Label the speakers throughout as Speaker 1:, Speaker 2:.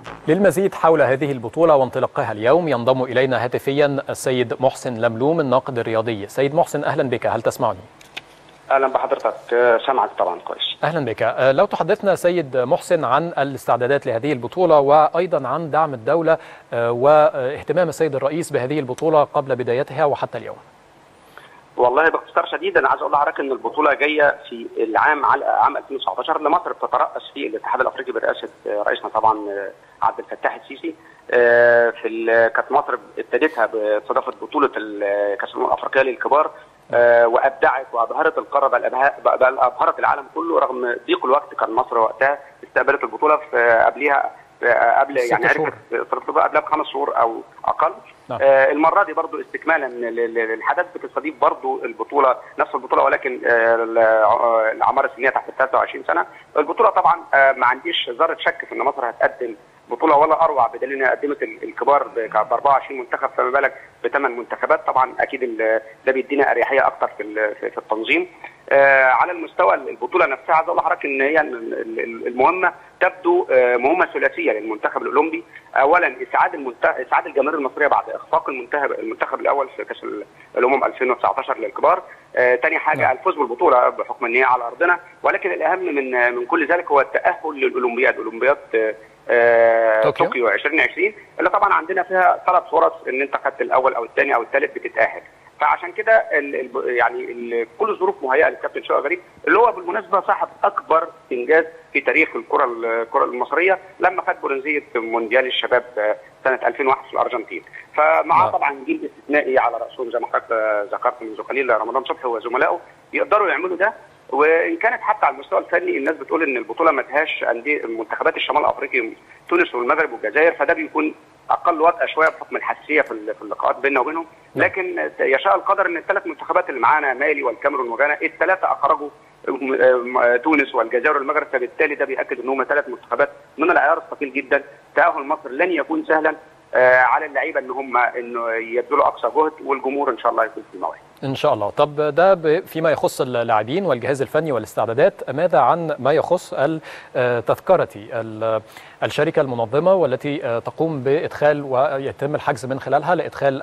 Speaker 1: للمزيد حول هذه البطولة وانطلاقها اليوم ينضم إلينا هاتفيا السيد محسن لملوم الناقد الرياضي سيد محسن أهلا بك هل تسمعني؟
Speaker 2: اهلا بحضرتك سامعك طبعا كويس
Speaker 1: أهلا بك لو تحدثنا سيد محسن عن الاستعدادات لهذه البطولة وأيضا عن دعم الدولة واهتمام السيد الرئيس بهذه البطولة قبل بدايتها وحتى اليوم
Speaker 2: والله باختصار شديد انا عايز اقول لحضرتك ان البطوله جايه في العام على عام 2019 لمصر بتترأس في الاتحاد الافريقي برئاسه رئيسنا طبعا عبد الفتاح السيسي في كانت مصر ابتدتها باستضافه بطوله كاس الامم الافريقيه للكبار وابدعت وابهرت القاره بل ابهرت العالم كله رغم ضيق الوقت كان مصر وقتها استقبلت البطوله في قبلها قبل يعني عرفت قبلها بخمس شهور او اقل نعم. آه المره دي برضو استكمالا للحدث بتستضيف برضو البطوله نفس البطوله ولكن آه الاعمار السنيه تحت 23 سنه البطوله طبعا آه ما عنديش ذره شك في ان مصر هتقدم بطوله ولا اروع بدليل انها قدمت الكبار ب 24 منتخب فما بالك بثمان منتخبات طبعا اكيد ده بيدينا اريحيه اكتر في في التنظيم آه على المستوى البطوله نفسها عايز اقول لحضرتك ان هي المهمه تبدو آه مهمه ثلاثيه للمنتخب الاولمبي اولا اسعاد المنتخب اسعاد الجماهير المصريه بعد اخفاق المنتخب المنتخب الاول في كاس الامم 2019 للكبار آه تاني حاجه نعم. الفوز بالبطوله بحكم ان هي على ارضنا ولكن الاهم من من كل ذلك هو التاهل للاولمبياد اولمبياد آه طوكيو. طوكيو 2020 اللي طبعا عندنا فيها ثلاث فرص ان انت خدت الاول او الثاني او الثالث بتتاهل فعشان كده ال ال يعني ال كل الظروف مهيئه للكابتن شوقي غريب اللي هو بالمناسبه صاحب اكبر انجاز في تاريخ الكره الكره المصريه لما خد برونزيه مونديال الشباب سنه 2001 في الارجنتين فمعاه طبعا جيل استثنائي على راسهم زي ما حضرتك ذكرت منذ قليل رمضان صبحي وزملائه يقدروا يعملوا ده وان كانت حتى على المستوى الفني الناس بتقول ان البطوله ما فيهاش انديه منتخبات الشمال الافريقي تونس والمغرب والجزائر فده بيكون اقل وطأة شويه بحكم الحساسيه في اللقاءات بيننا وبينهم لكن يشاء القدر ان الثلاث منتخبات اللي معانا مالي والكاميرون وغانا الثلاثه اخرجوا تونس والجزائر والمغرب فبالتالي ده بياكد ان هم ثلاث منتخبات من العيار الثقيل جدا تاهل مصر لن يكون سهلا على اللعيبه ان هم انه يبذلوا اقصى جهد والجمهور ان شاء الله يكون في المواعيد.
Speaker 1: ان شاء الله، طب ده فيما يخص اللاعبين والجهاز الفني والاستعدادات، ماذا عن ما يخص التذكره الشركه المنظمه والتي تقوم بادخال ويتم الحجز من خلالها لادخال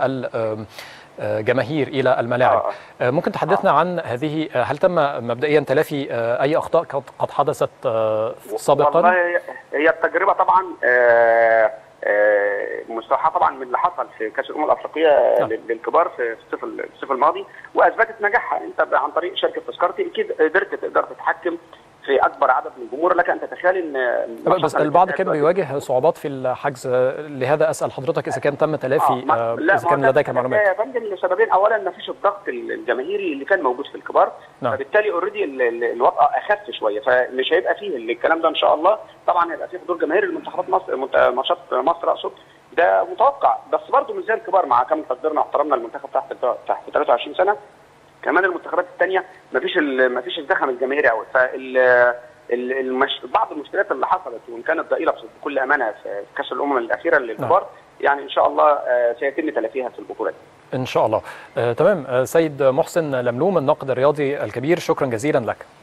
Speaker 1: جماهير الى الملاعب آه. ممكن تحدثنا آه. عن هذه هل تم مبدئيا تلافي اي اخطاء قد حدثت سابقا
Speaker 2: والله هي التجربه طبعا آه مستوحاه طبعا من اللي حصل في كاس الامم الافريقيه نعم. للكبار في الصيف الصيف الماضي واثبتت نجاحها انت عن طريق شركه تذكرتي اكيد قدرت تقدر تتحكم في اكبر عدد من الجمهور لك ان تتخيل ان
Speaker 1: بس البعض كان بيواجه صعوبات في الحجز لهذا اسال حضرتك اذا كان تم تلافي
Speaker 2: آه
Speaker 1: اذا كان لديك معلومات
Speaker 2: يا فندم لسببين اولا ما فيش الضغط الجماهيري اللي كان موجود في الكبار نعم. فبالتالي اوريدي الوضع اخف شويه فمش هيبقى فيه الكلام ده ان شاء الله طبعا هيبقى فيه حضور جماهيري لمنتخبات مصر ماتشات مصر اقصد ده متوقع بس برضه مش زي الكبار مع كامل تقديرنا واحترامنا المنتخب تحت تحت 23 سنه كمان المنتخبات الثانيه مفيش مفيش الزخم الجماهيري قوي فال المش... بعض المشكلات اللي حصلت وان كانت ضئيله بكل امانه في كاس الامم الاخيره للكبار نعم. يعني ان شاء الله سيتم تلافيها في البطوله دي.
Speaker 1: ان شاء الله. آه تمام آه سيد محسن لملوم الناقد الرياضي الكبير شكرا جزيلا لك.